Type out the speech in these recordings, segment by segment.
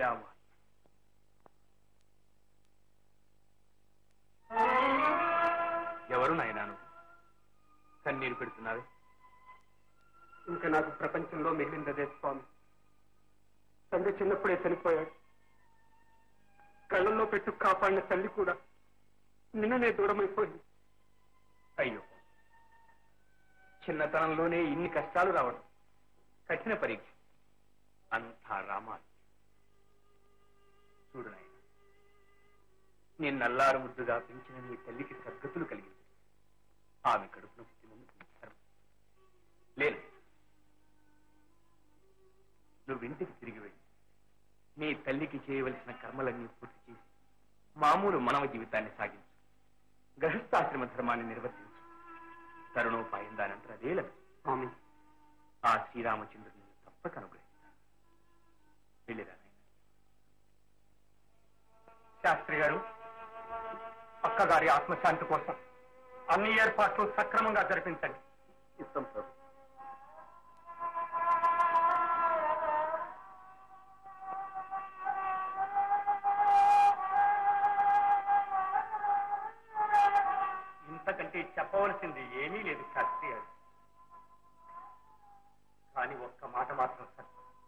శ్రీరామ ఎవరు నాయనా నువ్వు కన్నీరు పెడుతున్నావే ఇంకా నాకు ప్రపంచంలో మిగిలిందదే స్వామి తండ్రి చిన్నప్పుడే చనిపోయాడు కళ్ళల్లో పెట్టు కాపాడిన తల్లి కూడా నిన్ననే దూరమైపోయింది అయ్యో చిన్నతనంలోనే ఇన్ని కష్టాలు రావడం కఠిన పరీక్ష అంతా రామాలి చూడు నాయన నేను నల్లారు ముద్దుగా పెంచిన నీ తల్లికి సద్గతులు కలిగింది ఆమె కడుపున పుట్టినందుకు నీ కర్మ. లేదు నువ్వు ఇంటికి తిరిగి వెళ్ళి నీ తల్లికి చేయవలసిన కర్మలన్నీ పూర్తి చేసి మామూలు మానవ జీవితాన్ని సాగించు గృహస్థాశ్రమ ధర్మాన్ని నిర్వర్తించు తరుణోపాయం దానంతర అదే లభిస్తుంది. స్వామి ఆ శ్రీరామచంద్రుని తప్పక అనుగ్రహిస్తాను వెళ్ళిరా నాయనా. శాస్త్రి గారు అక్కగారి ఆత్మశాంతి కోసం అన్ని ఏర్పాట్లు సక్రమంగా జరిపించండి ఇస్తాం ప్రభు ఇంతకంటే చెప్పవలసింది ఏమీ లేదు శాస్త్రి గారు కానీ ఒక్క మాట మాత్రం సత్యం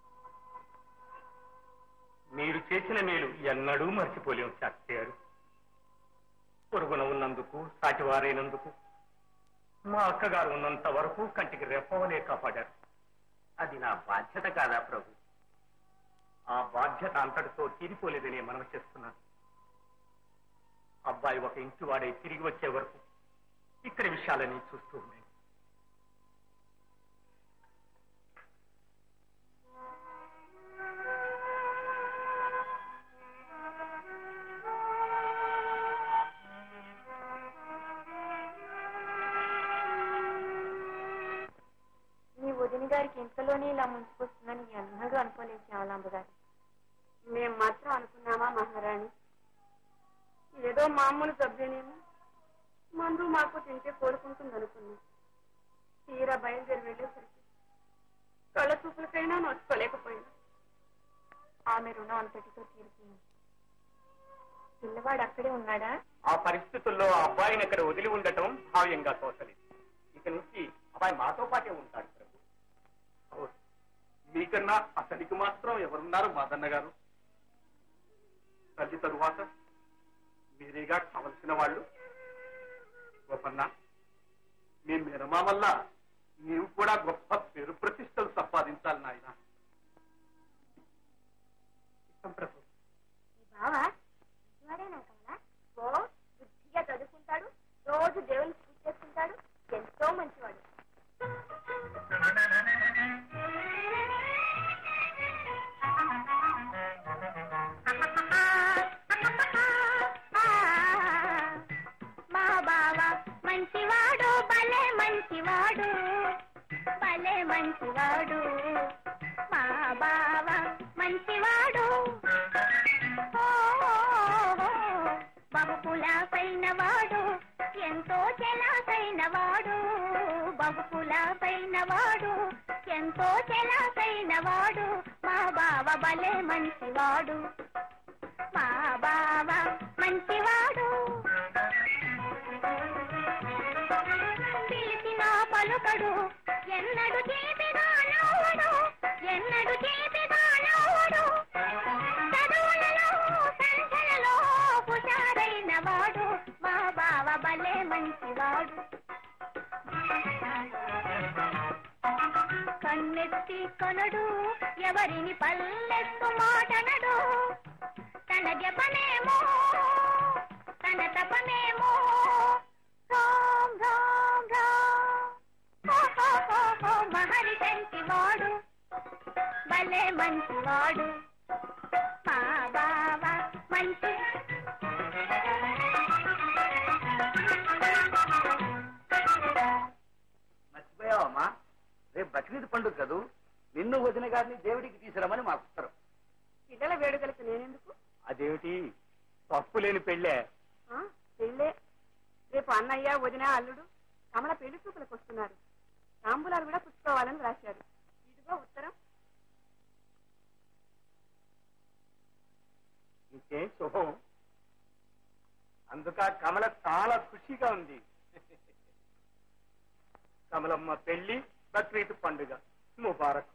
మీరు చేసిన మేలు ఎన్నడూ మర్చిపోలేము శాస్త్రి గారు పొరుగున ఉన్నందుకు సాటివారైనందుకు మా అక్కగారు ఉన్నంత వరకు కంటికి రెప్పవలే కాపాడారు అది నా బాధ్యత కాదా ప్రభు ఆ బాధ్యత అంతటితో తీరిపోలేదని మనం చేస్తున్నాను అబ్బాయి ఒక ఇంటి వాడై తిరిగి వచ్చే వరకు ఇక్కడి విషయాలని చూస్తూ ఉండండి మీ వదిన గారికి ఇంతలోనే ఇలా ముంచుకొస్తుందని ఎన్నడూ అనుకోలేదు శ్యామలాంబ గారు మేం మాత్రం అనుకున్నామా మహారాణి ఏదో మామూలు సభ్యునేమో మందు మాకు తింటే కోరుకుంటుంది అనుకున్నాం తీరా బయలుదేరి వెళ్ళేసరికి కళ్ళ చూపులకైనా నోచుకోలేకపోయినా ఆమె రుణం అంతటితో తీరుతుంది పిల్లవాడు అక్కడే ఉన్నాడా ఆ పరిస్థితుల్లో ఆ అబ్బాయిని ఇక్కడ వదిలి ఉండటం భావ్యంగా తోచలేదు ఇక నుంచి అబ్బాయి మాతో పాటే ఉంటాడు ప్రభు అవును. మీకన్నా అతనికి మాత్రం ఎవరున్నారు మాదన్న గారు తల్లి తరువాత మీరేగా కావలసిన వాళ్ళు గొప్పన్న మీ మిరమామల్లా నీవు కూడా గొప్ప పేరు ప్రతిష్టలు సంపాదించాలి నాయన ప్రభు ఈ బావా వాడేనా కమలా ఓ బుద్ధిగా చదువుకుంటాడు రోజు దేవుని పూజ చేసుకుంటాడు ఎంతో మంచివాడు మా బావ మంచివాడు భలే మంచివాడు భలే మంచివాడు మా బావ మంచివాడు ఓ, బహుకులాసైన వాడు ఎంతో చెలాసైన వాడు బహుకులాసైన వాడు ఎంతో చెలాసైన వాడు మా బావ భలే మంచివాడు మా బావ మంచివాడు పిలిచిన పలుకడు ఎన్నడు చేతిదానవుడు ఎన్నడు చేతిదానవుడు చదువులలో సంఖ్యలలో పుషారైన వాడు మా బావ భలే మంచివాడు కన్నెత్తి కొనడు ఎవరిని పల్లెత్తు మాటనడు తన జపమేమో తన తపమేమో రామ్ రామ్ రామ్ హో, హో, హో, హో, మహరి కంటి వాడు భలే మంచివాడు మా బావ మంచి మర్చిపోయావమ్మా రేపు బక్రీద్ పండుగ కదూ నిన్ను వదిన గారిని దేవుడికి తీసుకురమని మాకు ఉత్తరం పిల్లల వేడుకలకు నేనెందుకు అదేమిటి తప్పు లేని పెళ్ళే ఆ, పెళ్ళే రేపు అన్నయ్య వదిన అల్లుడు కమల పెళ్లి చూపులకు వస్తున్నారు తాంబూలాలు కూడా పుచ్చుకోవాలని రాశారు ఇదిగో ఉత్తరం ఏ శుభం అందుక కమల చాలా ఖుషిగా ఉంది కమలమ్మ పెళ్లి బక్రీద్ పండుగ ముబారక్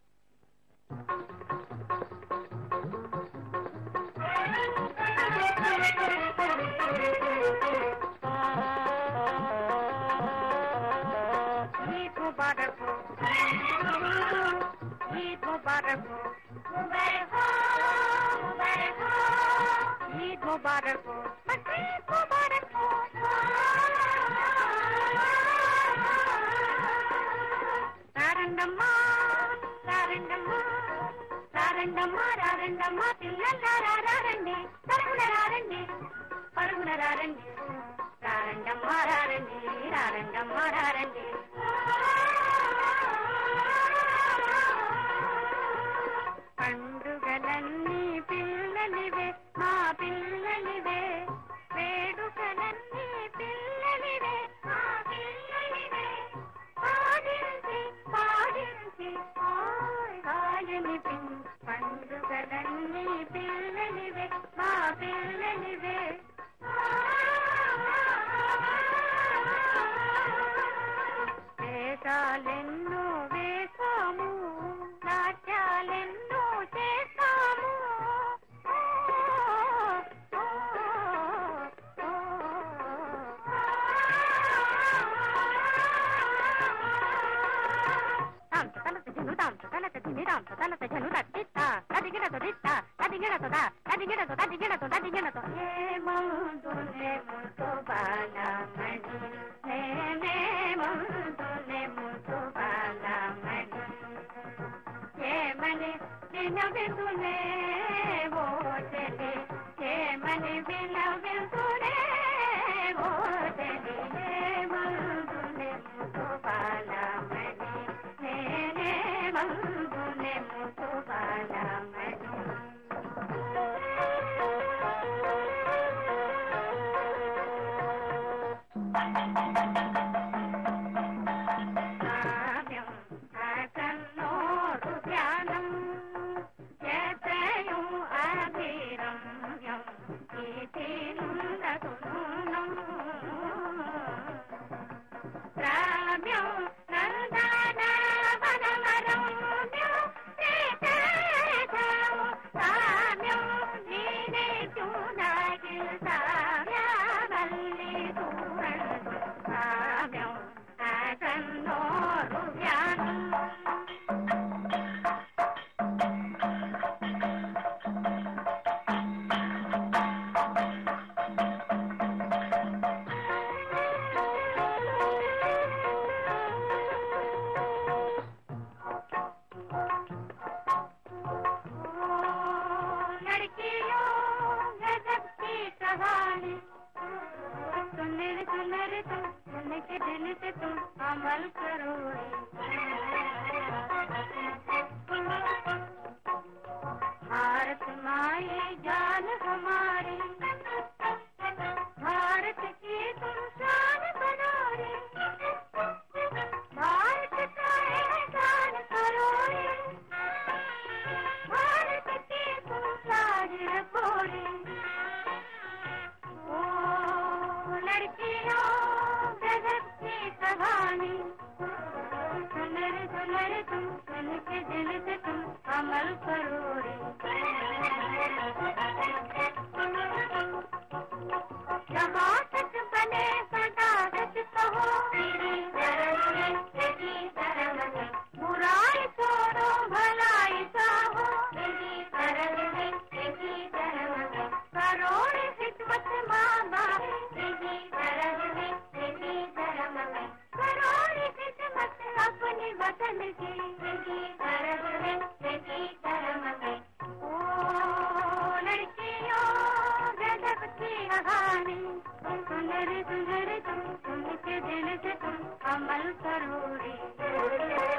ఈద్ ముబారక్ ఈద్ ముబారక్ ముబారక్ ముబారక్ ఈద్ ముబారక్ బక్రీద్ ముబారక్ రారండమ్మా రారండమ్మా రారండమ్మా రారండమ్మా పిల్లలారా రారండి పరుగున రారండి పరుగున రారండి రారండమ్మా రారండి రారండమ్మా రారండి పండుగలన్నీ పిల్లలివే మా పిల్లలివే వేడుకలన్నీ పిల్లలివే మా పిల్లలివే పాడించి పాడించి హాయ్ హాయని పిన్ పండుగలన్నీ పిల్లలివే మా పిల్లలివే వేషాలెన్నో వేసాము నాట్యాలెన్నో చేస్తాము ఏమని వినవిదునే ఓ చెలి ఏమని వినవిదునే ఓ చెలి ఏమందునే ముతుబాలమణి నేనే మందునే ముతుబాలమణి కావ్యం అసన్నోరు ధ్యానం ఎతయు అభిరమ్యం ఇతినుందగు నూనం శ్రావ్యం నందన వనమరమ్యం శ్రీకేశవం సామ్యం నీనే చూనాగిల్ సామ్యావల్లి దూరం సామ్యం అసన్నోరు ధ్యానం लड़कियों गजब की कहानी सुनने सुनने रे तुम सुनने के दिल से तुम अमल करो भारत माए जान हमारी भारत की तुम शान बनो रे भारत का एहसान करो रे भारत की तुम साज रखो रे ओ लड़कियों गजब की कहानी सुन रे सुन रे तुम सुन के दिल से तुम अमल करो रे जहाँ तक बने सदा सच कहो तेरी धर्म में तेरी धर्म में बुराई छोड़ो भलाई चाहो तेरी धर्म में तेरी धर्म में करोड़ खिदमत मामा तेरी धर्म में तेरी धर्म में करोड़ खिदमत अपने वतन की तेरी धर्म में तेरी धर्म में ओ लड़कियों गजब की कहानी सुन रे सुन रे तुम सुन के दिल से तुम अमल करो रे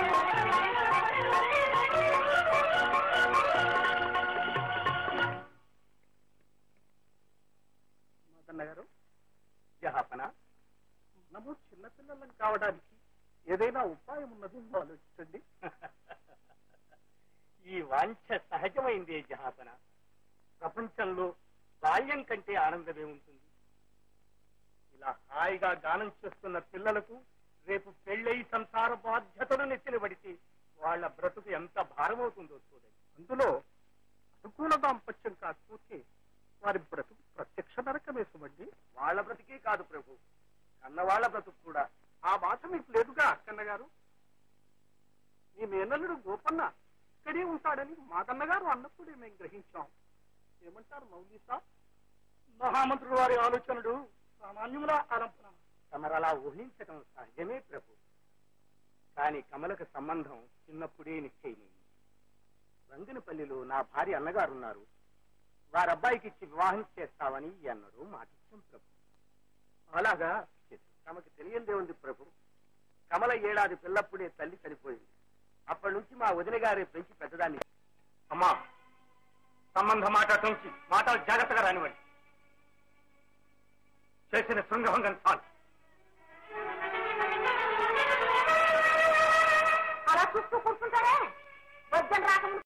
మదన్న గారు జహాపన మనము చిన్నపిల్లలం కావడానికి ఏదైనా ఉపాయం ఉన్నదేమో ఆలోచించండి ఈ వాంఛ సహజమైంది జహాపన ప్రపంచంలో బాల్యం కంటే ఆనందమే ఉంటుంది ఇలా హాయిగా గానం చేస్తున్న పిల్లలకు రేపు పెళ్ళై సంసార బాధ్యతలు నెత్తిన పడితే వాళ్ళ బ్రతుకు ఎంత భారమవుతుందో చూడండి అందులో అనుకూల దాంపత్యం కాకపోతే వారి బ్రతుకు ప్రత్యక్ష నరకమే సుమండి వాళ్ళ బ్రతికే కాదు ప్రభు కన్నవాళ్ల బ్రతుకు కూడా ఆ బాధ మీకు లేదుగా అక్కన్న గారు మీ మేనల్లుడు గోపన్న ఇక్కడే ఉంటాడని మాదన్న గారు అన్నప్పుడే మేము గ్రహించాం ఏమంటారు మౌలీ సాబ్ మహామంత్రుడు వారి ఆలోచనలు సామాన్యముల ఆలంపన తమరలా ఊహించటం సహజమే ప్రభు కానీ కమలకు సంబంధం చిన్నప్పుడే నిశ్చయింది రంగనపల్లిలో నా భార్య అన్నగారున్నారు వారి అబ్బాయికి ఇచ్చి వివాహం చేస్తామని అన్నారు మాటిచ్చాం ప్రభు అలాగా తమకు తెలియందే ఉంది ప్రభు కమల ఏడాది పిల్లప్పుడే తల్లి చనిపోయింది అప్పటి నుంచి మా వదిన గారే పెంచి పెద్దదాన్ని అమ్మా సంబంధ మాట నుంచి మాటలు జాగ్రత్తగా రానివ్వండి చేసిన శృంగభంగం చాలు అలా చూస్తూ కూర్చుంటారే వద్దని రాకముందు